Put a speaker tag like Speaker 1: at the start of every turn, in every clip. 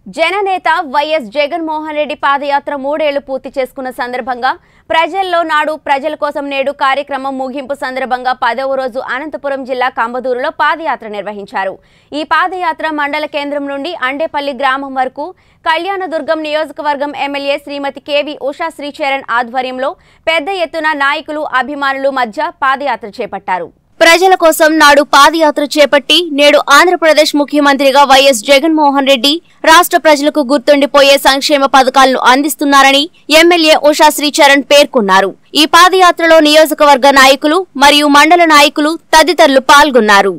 Speaker 1: జననేత వైఎస్ జగన్మోహన్ రెడ్డి పాదయాత్ర మూడేళ్లు పూర్తి చేసుకున్న సందర్భంగా ప్రజల్లో నాడు ప్రజల కోసం నేడు కార్యక్రమం ముగింపు సందర్భంగా పదవ రోజు అనంతపురం జిల్లా కంబదూరులో పాదయాత్ర నిర్వహించారు ఈ పాదయాత్ర మండల కేంద్రం నుండి అండేపల్లి గ్రామం వరకు కళ్యాణదుర్గం నియోజకవర్గం ఎమ్మెల్యే శ్రీమతి కేవి ఉషా శ్రీచరణ్ ఆధ్వర్యంలో పెద్ద ఎత్తున నాయకులు అభిమానులు మధ్య పాదయాత్ర చేపట్టారు ప్రజల కోసం నాడు పాదయాత్ర చేపట్టి నేడు ఆంధ్రప్రదేశ్ ముఖ్యమంత్రిగా వైఎస్ జగన్మోహన్ రెడ్డి రాష్ట్ర ప్రజలకు గుర్తుండిపోయే సంక్షేమ పథకాలను అందిస్తున్నారని ఎమ్మెల్యే ఉషా శ్రీచరణ్ పేర్కొన్నారు ఈ పాదయాత్రలో నియోజకవర్గ నాయకులు మరియు మండల నాయకులు తదితరులు పాల్గొన్నారు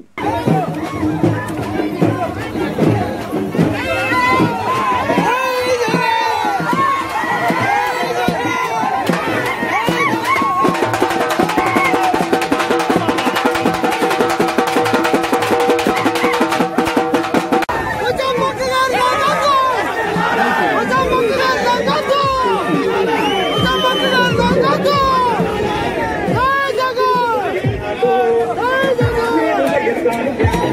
Speaker 2: Hocam bakılar zangatı! Hocam bakılar zangatı! Hocam bakılar zangatı! Hey Jagan! Hey Jagan!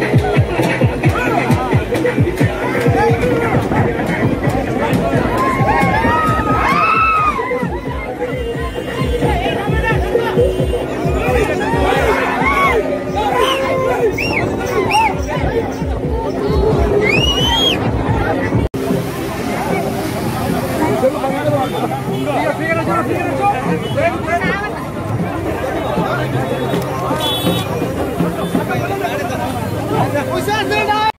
Speaker 2: Hocam Zeydan!